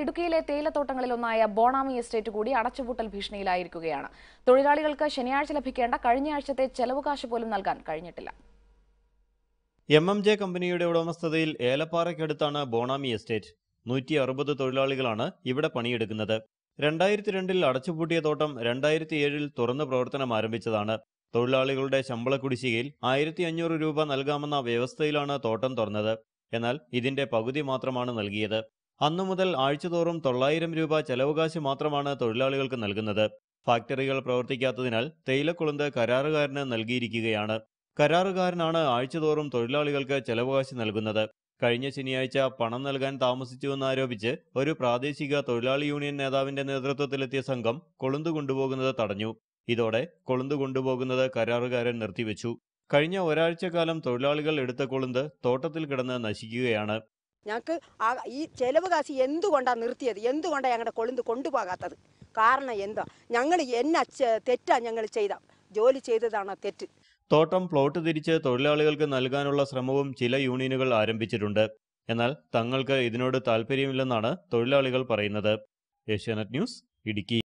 ഇടുക്കിയിലെ തേയിലത്തോട്ടങ്ങളിലൊന്നായ ബോണാമി എസ്റ്റേറ്റ് കൂടി അടച്ചുപൂട്ടൽ ഭീഷണിയിലായിരിക്കുകയാണ് തൊഴിലാളികൾക്ക് ശനിയാഴ്ച ലഭിക്കേണ്ട കഴിഞ്ഞയാഴ്ചത്തെ ചെലവ് കാശ് പോലും നൽകാൻ കഴിഞ്ഞിട്ടില്ല എം എം ജെ കമ്പനിയുടെ ഉടമസ്ഥതയിൽ ഏലപ്പാറയ്ക്കടുത്താണ് ബോണാമി എസ്റ്റേറ്റ് നൂറ്റി അറുപത് തൊഴിലാളികളാണ് ഇവിടെ പണിയെടുക്കുന്നത് രണ്ടായിരത്തി രണ്ടിൽ അടച്ചുപൂട്ടിയ തോട്ടം രണ്ടായിരത്തി ഏഴിൽ തുറന്ന് പ്രവർത്തനം ആരംഭിച്ചതാണ് തൊഴിലാളികളുടെ ശമ്പള കുടിശ്ശികയിൽ ആയിരത്തി അഞ്ഞൂറ് രൂപ നൽകാമെന്ന വ്യവസ്ഥയിലാണ് തോട്ടം തുറന്നത് എന്നാൽ ഇതിന്റെ പകുതി മാത്രമാണ് നൽകിയത് അന്നു മുതൽ ആഴ്ചതോറും തൊള്ളായിരം രൂപ ചെലവുകാശ് മാത്രമാണ് തൊഴിലാളികൾക്ക് നൽകുന്നത് ഫാക്ടറികൾ പ്രവർത്തിക്കാത്തതിനാൽ തേയിലക്കൊളുന്ത് കരാറുകാരന് നൽകിയിരിക്കുകയാണ് കരാറുകാരനാണ് ആഴ്ചതോറും തൊഴിലാളികൾക്ക് ചെലവുകാശ് നൽകുന്നത് കഴിഞ്ഞ ശനിയാഴ്ച പണം നൽകാൻ താമസിച്ചുവെന്നാരോപിച്ച് ഒരു പ്രാദേശിക തൊഴിലാളി യൂണിയൻ നേതാവിന്റെ നേതൃത്വത്തിലെത്തിയ സംഘം കൊളുന്ത് കൊണ്ടുപോകുന്നത് തടഞ്ഞു ഇതോടെ കൊളുന്ത് കൊണ്ടുപോകുന്നത് കരാറുകാരൻ നിർത്തിവെച്ചു കഴിഞ്ഞ ഒരാഴ്ചക്കാലം തൊഴിലാളികൾ എടുത്ത കൊളുന്ത് തോട്ടത്തിൽ കിടന്ന് നശിക്കുകയാണ് ഞങ്ങൾക്ക് ആ ഈ ചെലവ് കാശ് എന്തുകൊണ്ടാണ് നിർത്തിയത് എന്തുകൊണ്ടാണ് ഞങ്ങളുടെ കൊളുന്ത് കൊണ്ടുപോകാത്തത് കാരണം എന്താ ഞങ്ങൾ എന്നാ ചെ- തെറ്റാ ഞങ്ങൾ ചെയ്ത ജോലി ചെയ്തതാണ് തെറ്റ് തോട്ടം പ്ലോട്ട് തിരിച്ച് തൊഴിലാളികൾക്ക് നൽകാനുള്ള ശ്രമവും ചില യൂണിയനുകൾ ആരംഭിച്ചിട്ടുണ്ട് എന്നാൽ തങ്ങൾക്ക് ഇതിനോട് താൽപ്പര്യമില്ലെന്നാണ് തൊഴിലാളികൾ പറയുന്നത് ഏഷ്യാനെറ്റ് ന്യൂസ് ഇടുക്കി